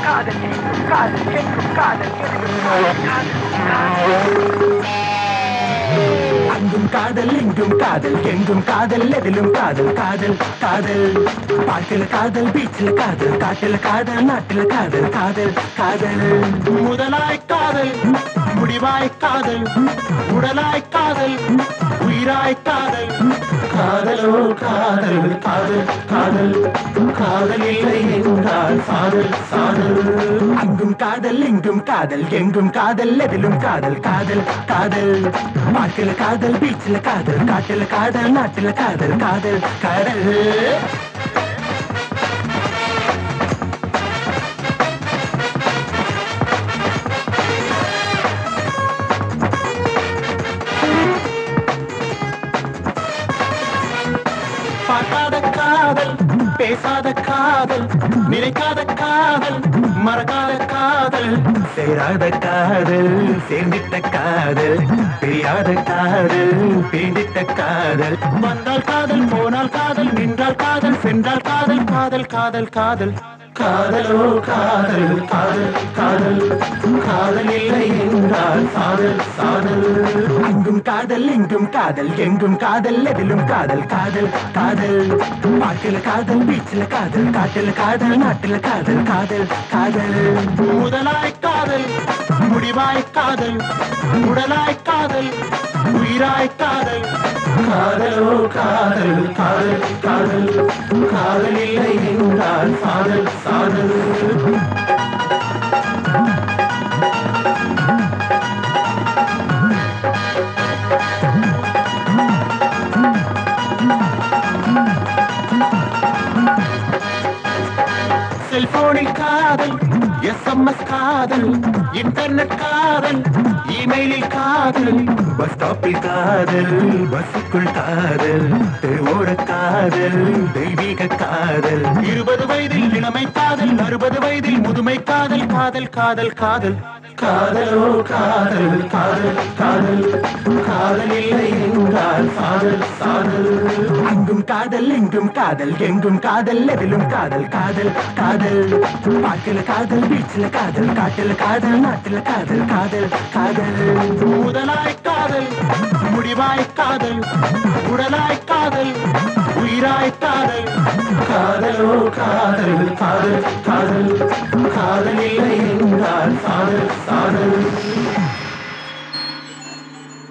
காதல் எங்கும் காதல் எங்கும் காதல் எங்கும் காதல் அங்கும் காதல் இங்கும் காதல் எங்கும் காதல் எதிலும் காதல் காதல் காதல் பார்க்கல காதல் பீச்சில் காதல் காட்டுல காதல் நாட்டுல காதல் காதல் காதல் முதலாய் காதல் முடிவாய் காதல் உடலாய் காதல் உயிராய் காதல் காதலோ காதல் காதல் காதல் காதல் இல்லை என்றால் சாதல் சாதல் அங்கும் காதல் இங்கும் காதல் எங்கும் காதல் எதிலும் காதல் காதல் காதல் பார்க்கல காதல் பீச்சில் காதல் காட்டுல காதல் நாட்டுல காதல் காதல் காதல் பார்க்காத காதல் பேசாத காதல் நினைக்காத காதல் மறக்காத காதல் சேராத காதல் சேர்ந்திட்ட காதல் பிரியாத காதல் பிரிந்திட்ட காதல் வந்தால் காதல் போனால் காதல் நின்றால் காதல் சென்றால் காதல் காதல் காதல் காதல் காதலோ காதல் காதல் காதல் காதல் இல்லை என்றால் சாதல் சாதல் அங்கும் காதல் இங்கும் காதல் எங்கும் காதல் எதிலும் காதல் காதல் காதல் பாட்டில காதல் பீச்சில் காதல் காட்டுல காதல் நாட்டுல காதல் காதல் காதல் முதலாய் காதல் முடிவாய் காதல் உடலாய் காதல் உயிராய் காதல் காதலோ காதல் காதல் காதல் காதல் இல்லை என்றால் சாதல் சாதல் செல்போனில் காதல் எஸ்எம்எஸ் காதல் இன்டர்நெட் காதல் இமெயிலில் காதல் பஸ் ஸ்டாப்பில் காதல் பஸ்ஸுக்குள் காதல் தெருவோர காதல் தெய்வீக காதல் இருபது வயதில் இளமை காதல் அறுபது வயதில் முதுமை காதல் காதல் காதல் காதல் காதலோ காதல் காதல் காதல் காதல் இல்லை என்றால் சாதல் சாதல் அங்கும் காதல் இங்கும் காதல் எங்கும் காதல் எதிலும் காதல் காதல் காதல் பாட்டில காதல் பீச்சில் காதல் காட்டுல காதல் நாட்டுல காதல் காதல் காதல் முதலாய் காதல் முடிவாய் காதல் உடலாய் காதல் உயிராய் காதல் காதலோ காதல் காதல் காதல் காதல் இல்லை என்றால் சாதல் சாதல்